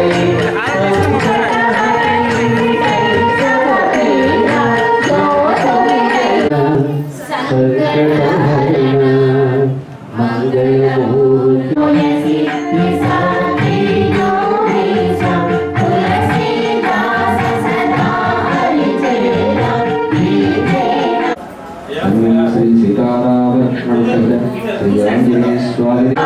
శ్రీ సీతారామలక్ష్మణ శ్రీ ఆంజనేయ స్వామి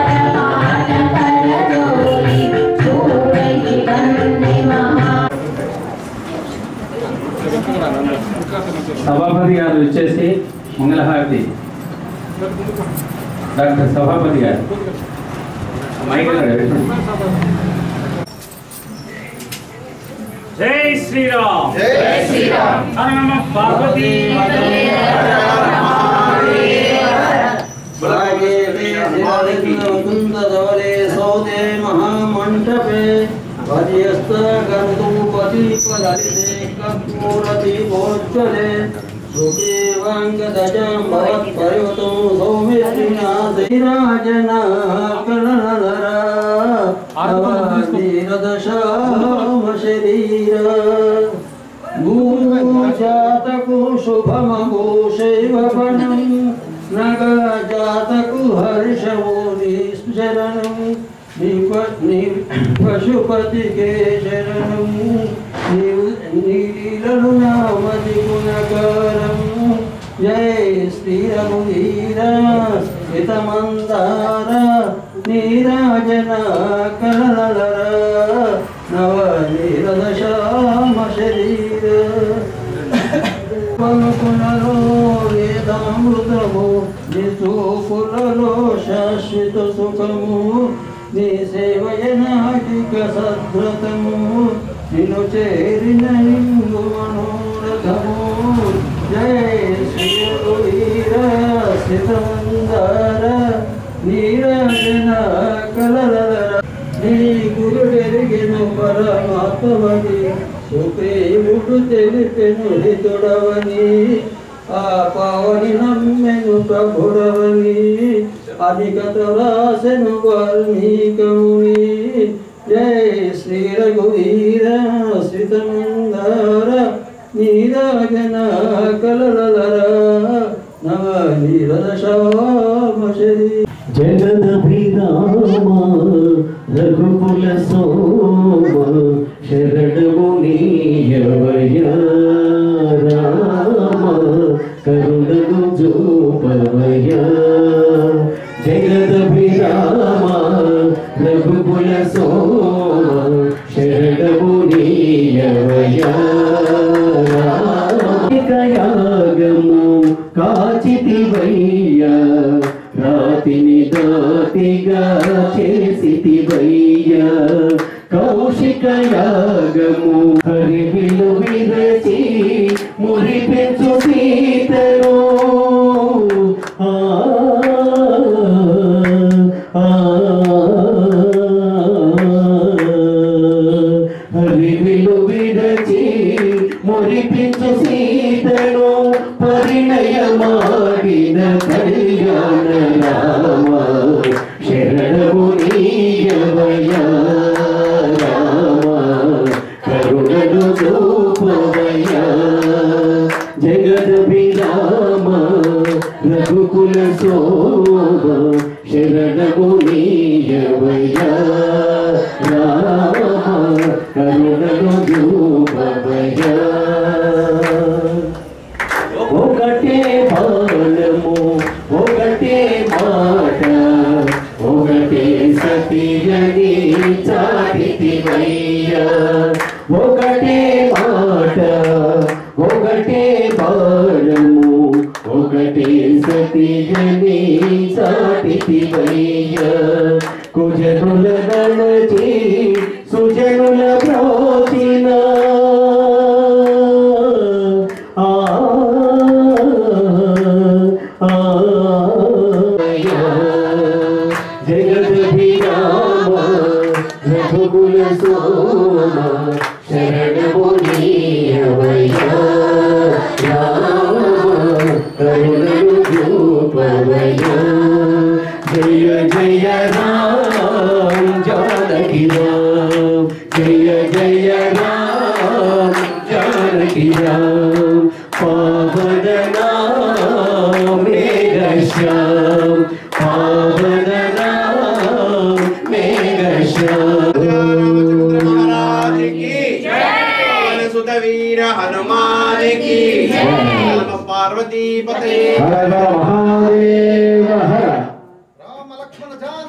సభాపతి గారు వచ్చేసి మంగళహారతి డాక్టర్ సభాపతి గారు మైక్ అక్కడ పెట్టండి. జై శ్రీరామ్ జై శ్రీరామ్ హర నమ పార్వతీ కుందధవలే సౌదే మహామంటపే పర్యస్తగంధూపదీపలలితే కర్పూరదీపోజ్వలే సుగ్రీవాంగదజాం భవత్పర్వతం సౌమిత్రినాథైరాజనా కళనరా అవధీరదశామ శరీర భూజాతకు శుభమభూషైవనం నగజాతకు హర్షమో నిశరణం పశుపతికే శరణం నీలను నామది గుణకారం జయ శ్రీరఘువీర హితమందార నీరాజన కళలర నవ నీరదశామ శరీర పలుకులలో వేదామృతము నిసూపులలో శాశ్వత సుఖము నీ సేవయనాటిక సద్రతము నిన్ను చేరిన ఇందు మనోరథము జయ శ్రీ వీర స్థితమందార నీరాజన కలలర నీ గురుడెరిగిన పరమాత్మని సుప్రీముడు తెలిపెను హితుడవని ఆ పావని నమ్మెను ప్రభుడవని అధికత రాసెను వాల్మీకముని జయ శ్రీ రఘువీర శ్రీతమందార నీరాజన కలలర నవ నీరద శ్యామ శరీ జగదభిరామ రఘుకుల సోమ శరణము నీయవయ రామ కరుణను జోపవయ జగదభిరామ రఘుకుల సోమ శరణము నీయవయ రామయాగము కాచితివయ్య రాతిని దాతిగా చేసితివయ్య కౌశిక యాగము హరివిలు విరచి మురిపెంచు సీతను ఆ ఆ హరివిలు విరచి మురిపించు సీతను పరిణయమాడిన కళ్యాణ రామ శరణము నీయవయ రామ కరుణను చూపవయ జగదభిరామ రఘుకుల శోభ శరణము నీయవయ రామ కరుణను చూపవయ ఒకటే బాణము ఒకటే మాట ఒకటే సతియని చాటితివయ్య ఒకటే మాట ఒకటే బాణము ఒకటే సతియని చాటితివయ్య కుజనుల నడచి సుజనుల ప్రోచిన ఆ ఆ జగద్భిరామ రఘుకుల సోమ శరణము నీయవయ్య రామ కరుణను చూపవయ్య జయ జయ రామ జానకి రామ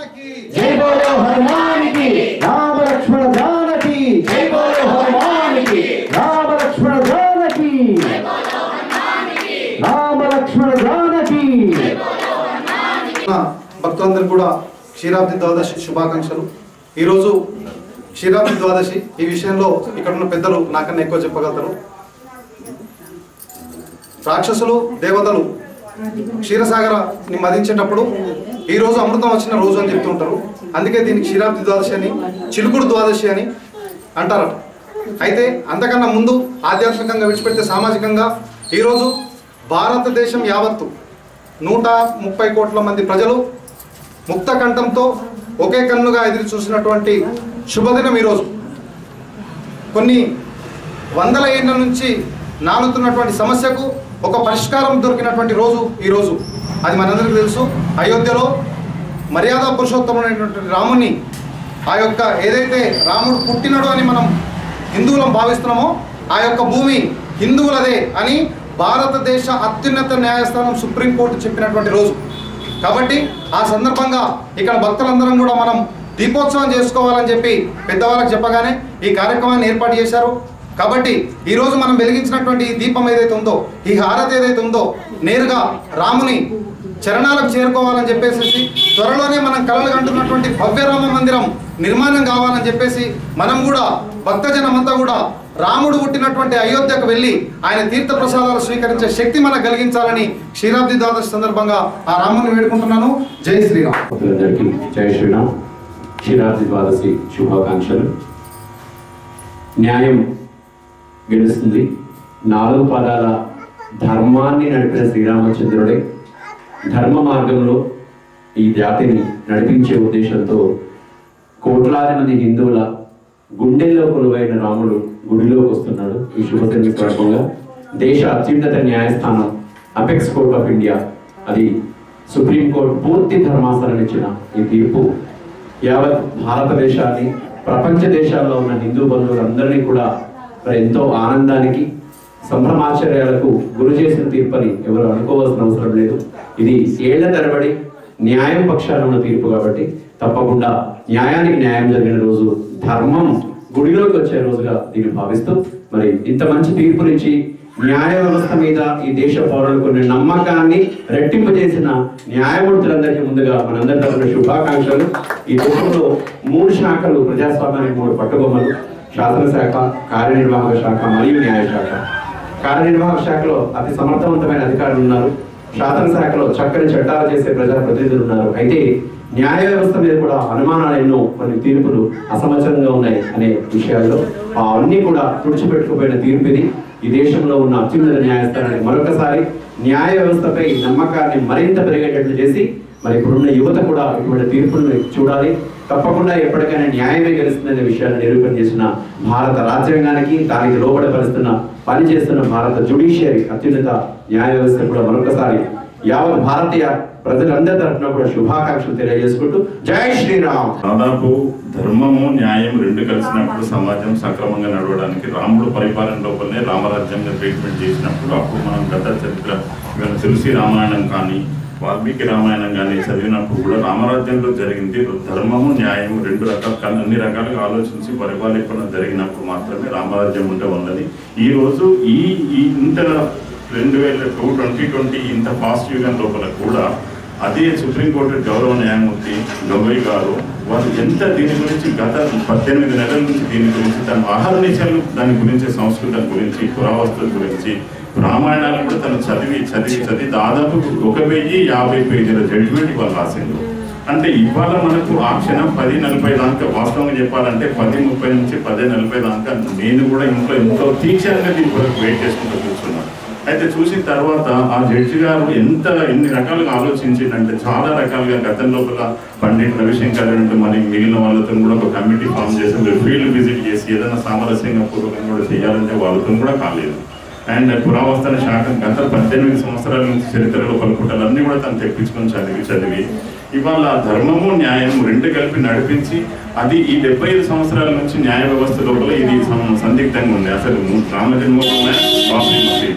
జై బోలో హనుమానికి రామ లక్ష్మణ జానకి జై బోలో హనుమానికి రామ లక్ష్మణ జానకి రామ లక్ష్మణ జానకి భక్తులందరూ కూడా క్షీరాబ్ది ద్వాదశి శుభాకాంక్షలు ఈరోజు క్షీరాబ్ది ద్వాదశి ఈ విషయంలో ఇక్కడ ఉన్న పెద్దలు నాకన్నా ఎక్కువ చెప్పగలుగుతారు రాక్షసులు దేవతలు క్షీరసాగరాన్ని మదించేటప్పుడు ఈ రోజు అమృతం వచ్చిన రోజు అని చెప్తుంటారు అందుకే దీన్ని క్షీరాబ్ది ద్వాదశి అని చిలుకుడు ద్వాదశి అని అంటారట అయితే అంతకన్నా ముందు ఆధ్యాత్మికంగా విడిచిపెడితే సామాజికంగా ఈరోజు భారతదేశం యావత్తు నూట ముప్పై కోట్ల మంది ప్రజలు ముక్త కంఠంతో ఒకే కన్నుగా ఎదురు చూసినటువంటి శుభదినం ఈరోజు కొన్ని వందల ఏళ్ళ నుంచి నానుతున్నటువంటి సమస్యకు ఒక పరిష్కారం దొరికినటువంటి రోజు ఈరోజు అది మనందరికీ తెలుసు అయోధ్యలో మర్యాద పురుషోత్తముడైనటువంటి రాముని ఆ యొక్క ఏదైతే రాముడు పుట్టినడు అని మనం హిందువులం భావిస్తున్నామో ఆ యొక్క భూమి హిందువులదే అని భారతదేశ అత్యున్నత న్యాయస్థానం సుప్రీంకోర్టు చెప్పినటువంటి రోజు కాబట్టి ఆ సందర్భంగా ఇక్కడ భక్తులందరం కూడా మనం దీపోత్సవం చేసుకోవాలని చెప్పి పెద్దవాళ్ళకి చెప్పగానే ఈ కార్యక్రమాన్ని ఏర్పాటు చేశారు కాబట్టి ఈ రోజు మనం వెలిగించినటువంటి ఈ దీపం ఏదైతే ఉందో ఈ హారతి ఏదైతే ఉందో నేరుగా రాముని చరణాలకు చేరుకోవాలని చెప్పేసి త్వరలోనే మనం కలలు కంటున్నటువంటి భవ్య రామ మందిరం నిర్మాణం కావాలని చెప్పేసి మనం కూడా భక్తజనమంతా కూడా రాముడు పుట్టినటువంటి అయోధ్యకు వెళ్ళి ఆయన తీర్థ ప్రసాదాలు స్వీకరించే శక్తి మనకు కలిగించాలని క్షీరాబ్ది ద్వాదశి సందర్భంగా ఆ రాముని వేడుకుంటున్నాను జై శ్రీరామ్ భక్తులందరికీ జై శ్రీరామ్ క్షీరాబ్ది ద్వాదశి శుభాకాంక్షలు న్యాయం గెలుస్తుంది నాలుగు పదాల ధర్మాన్ని నడిపిన శ్రీరామచంద్రుడే ధర్మ మార్గంలో ఈ జాతిని నడిపించే ఉద్దేశంతో కోట్లాది మంది హిందువుల గుండెల్లో కొలువైన రాముడు గుడిలోకి వస్తున్నాడు ఈ శుభదిన సందర్భంగా దేశ అత్యున్నత న్యాయస్థానం అపెక్స్ కోర్ట్ ఆఫ్ ఇండియా అది సుప్రీంకోర్టు పూర్తి ధర్మాసనం ఇచ్చిన ఈ తీర్పు యావత్ భారతదేశాన్ని ప్రపంచ దేశాల్లో ఉన్న హిందూ బంధువులందరినీ కూడా మరి ఎంతో ఆనందానికి సంభ్రమాశ్చర్యాలకు గురి చేసిన తీర్పని ఎవరు అనుకోవాల్సిన అవసరం లేదు ఇది ఏళ్ల తరబడి న్యాయం పక్షాన ఉన్న తీర్పు కాబట్టి తప్పకుండా న్యాయానికి న్యాయం జరిగిన రోజు ధర్మం గుడిలోకి వచ్చే రోజుగా దీన్ని భావిస్తూ మరి ఇంత మంచి తీర్పునిచ్చి న్యాయ వ్యవస్థ మీద ఈ దేశ పౌరులకు ఉన్న నమ్మకాన్ని రెట్టింపు చేసిన న్యాయమూర్తులందరికీ ముందుగా మనందరి తరపున శుభాకాంక్షలు ఈ దేశంలో మూడు శాఖలు ప్రజాస్వామ్యానికి మూడు పట్టుబొమ్మలు శాసనశాఖ కార్యనిర్వాహక శాఖ మరియు న్యాయశాఖ కార్యనిర్వాహక శాఖలో అతి సమర్థవంతమైన అధికారులు ఉన్నారు శాసనశాఖలో చక్కని చట్టాలు చేసే ప్రజా ప్రతినిధులు ఉన్నారు అయితే న్యాయ వ్యవస్థ మీద కూడా అనుమానాలు ఎన్నో కొన్ని తీర్పులు అసమచరంగా ఉన్నాయి అనే విషయాల్లో ఆ అన్ని కూడా తుడిచిపెట్టుకుపోయిన తీర్పు ఇది ఈ దేశంలో ఉన్న అత్యున్నత న్యాయస్థానానికి మరొకసారి న్యాయ వ్యవస్థపై నమ్మకాన్ని మరింత పెరిగేటట్లు చేసి మరి ఇప్పుడున్న యువత కూడా ఇటువంటి తీర్పులను చూడాలి తప్పకుండా ఎప్పటికైనా న్యాయమే గెలుస్తుందనే విషయాన్ని నిరూపణ చేసిన భారత రాజ్యాంగానికి దానికి లోబడపరుస్తున్న పనిచేస్తున్న భారత జుడిషియరీ అత్యున్నత న్యాయ వ్యవస్థ కూడా మరొకసారి యావత్ భారతీయ ప్రజలందరి తరఫున కూడా శుభాకాంక్షలు తెలియజేసుకుంటూ జై శ్రీరామ్ దాదాపు ధర్మము న్యాయం రెండు కలిసినప్పుడు సమాజం సక్రమంగా నడవడానికి రాముడు పరిపాలన లోపలనే రామరాజ్యంగా ట్రీట్మెంట్ చేసినప్పుడు అప్పుడు మనం గత చరిత్ర ఇవాళ తులసి రామాయణం కానీ వాల్మీకి రామాయణం కానీ చదివినప్పుడు కూడా రామరాజ్యంలో జరిగింది ధర్మము న్యాయం రెండు రకాల అన్ని రకాలుగా ఆలోచించి పరిపాలించడం జరిగినప్పుడు మాత్రమే రామరాజ్యం ఉంటే ఉన్నది ఈ రోజు ఈ ఈ ఇంత రెండు వేల టూ ట్వంటీ ట్వంటీ ఇంత ఫాస్ట్ యుగం లోపల కూడా అదే సుప్రీంకోర్టు గౌరవ న్యాయమూర్తి గొగోయ్ గారు వారు ఎంత దీని గురించి గత పద్దెనిమిది నెలల నుంచి దీని గురించి తన ఆహార నిశలు దాని గురించి సంస్కృతం గురించి పురావస్తుల గురించి రామాయణాలు కూడా తను చదివి చదివి చదివి దాదాపు ఒక వెయ్యి యాభై పేజీల జడ్జిమెంట్ వాళ్ళు రాసిండు అంటే ఇవాళ మనకు ఆ క్షణం పది నలభై దాకా వాస్తవంగా చెప్పాలంటే పది ముప్పై నుంచి పది నలభై దాకా నేను కూడా ఇంట్లో ఎంతో తీక్షణంగా దీని కొరకు వెయిట్ చేసుకుంటూ కూర్చున్నాను అయితే చూసిన తర్వాత ఆ జడ్జి గారు ఎంత ఎన్ని రకాలుగా ఆలోచించిందంటే చాలా రకాలుగా గతం లోపల పండిట్ రవిశంకర్ అంటే మరి మిగిలిన వాళ్ళతో కూడా ఒక కమిటీ ఫామ్ చేసి మీరు ఫీల్డ్ విజిట్ చేసి ఏదైనా సామరస్యంగా పూర్వకంగా కూడా చేయాలంటే వాళ్ళతో కూడా కాలేదు అండ్ పురావస్తన శాఖ గత పద్దెనిమిది సంవత్సరాల నుంచి చరిత్రలో పలుకుంటారు అన్ని కూడా తను తెప్పించుకొని చదివి చదివి ఇవాళ ధర్మము న్యాయము రెండు కలిపి నడిపించి అది ఈ డెబ్బై ఐదు సంవత్సరాల నుంచి న్యాయ వ్యవస్థ లోపల ఇది సం- సందిగ్ధంగా ఉంది అసలు రామ జన్మభూమి బాబ్రీ మసీదా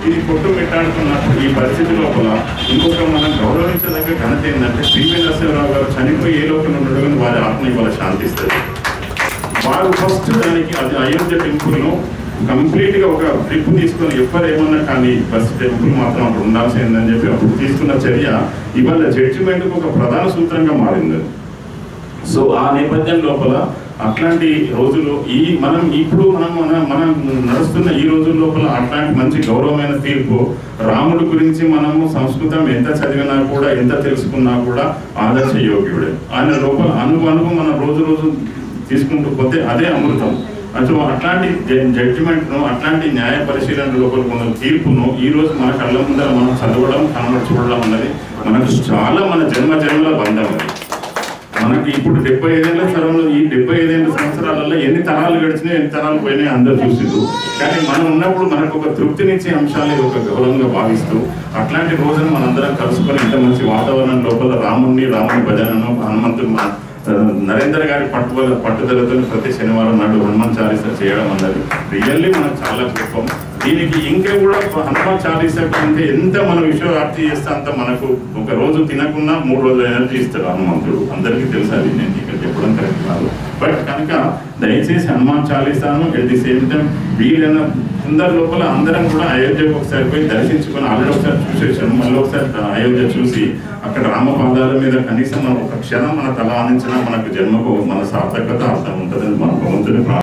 ఇది కొట్టు పెట్టాడుతున్నప్పుడు ఈ పరిస్థితి లోపల ఇంకొక మనం గౌరవించదగ్గ ఘనత ఏంటంటే పివి నరసింహరావు గారు చనిపోయి ఏ లోపల ఉండడు కానీ వారి ఆత్మ ఇవాళ శాంతిస్తుంది వారు ఫస్ట్ దానికి అది అయోధ్య టెంపుల్ను కంప్లీట్ గా ఒక ట్రిప్ తీసుకొని ఎవరు ఏమన్నా కానీ ఫస్ట్ టెంపుల్ మాత్రం అక్కడ ఉండాల్సిందని చెప్పి అప్పుడు తీసుకున్న చర్య ఇవాళ జడ్జిమెంట్ ఒక ప్రధాన సూత్రంగా మారింది సో ఆ నేపథ్యం లోపల అట్లాంటి రోజులు ఈ మనం ఇప్పుడు మనం మన మనం నడుస్తున్న ఈ రోజుల లోపల అట్లాంటి మంచి గౌరవమైన తీర్పు రాముడి గురించి మనము సంస్కృతం ఎంత చదివినా కూడా ఎంత తెలుసుకున్నా కూడా ఆదర్శ యోగ్యుడే ఆయన లోపల అణువు అణువు మనం రోజు రోజు తీసుకుంటూ పోతే అదే అమృతం అసలు అట్లాంటి జడ్జిమెంట్ను అట్లాంటి న్యాయ పరిశీలన లోపల ఉన్న తీర్పును ఈ రోజు మన కళ్ళ ముందర మనం చదవడం కనబడి చూడడం అన్నది మనకు చాలా మన జన్మ జన్మల బంధం అది మనకి ఇప్పుడు డెబ్బై ఐదేళ్ల తరంలో ఈ డెబ్బై ఐదేళ్ల సంవత్సరాలలో ఎన్ని తరాలు గడిచినాయి ఎన్ని తరాలు పోయినాయి అందరూ చూసిండ్రు కానీ మనం ఉన్నప్పుడు మనకు ఒక తృప్తినిచ్చే అంశాలు ఇది ఒక గౌరవంగా భావిస్తూ అట్లాంటి రోజున మనందరం కలుసుకొని ఇంత మంచి వాతావరణం లోపల రాముణ్ణి రాముని భజనను హనుమంతుడు మన ఆ, నరేందర్ గారి పట్టుదల పట్టుదలతో ప్రతి శనివారం నాడు హనుమాన్ చాలీసా చేయడం అన్నది రియల్లీ మనకు చాలా గొప్పం దీనికి ఇంకా కూడా హనుమాన్ చాలీసా అంటే ఎంత మనం విశ్వవ్యాప్తి చేస్తే అంత మనకు ఒక రోజు తినకున్నా మూడు రోజులు ఎనర్జీ ఇస్తాడు హనుమంతుడు అందరికీ తెలుసు అది నేను ఇక్కడ చెప్పడం కరెక్ట్ కాదు బట్ కనుక దయచేసి హనుమాన్ చాలీసాను ఎట్ ది సేమ్ టైం వీలైన అందరి లోపల అందరం కూడా అయోధ్యకు ఒకసారి పోయి దర్శించుకొని ఆల్రెడీ ఒకసారి చూసేసాను మళ్ళీ ఒకసారి అయోధ్య చూసి అక్కడ రామపాదాల మీద కనీసం మనం ఒక క్షణం మన తల ఆనించినా మనకు జన్మకు మన సార్థకత అర్థం ఉంటుందని మన భగవంతుని ప్రార్థన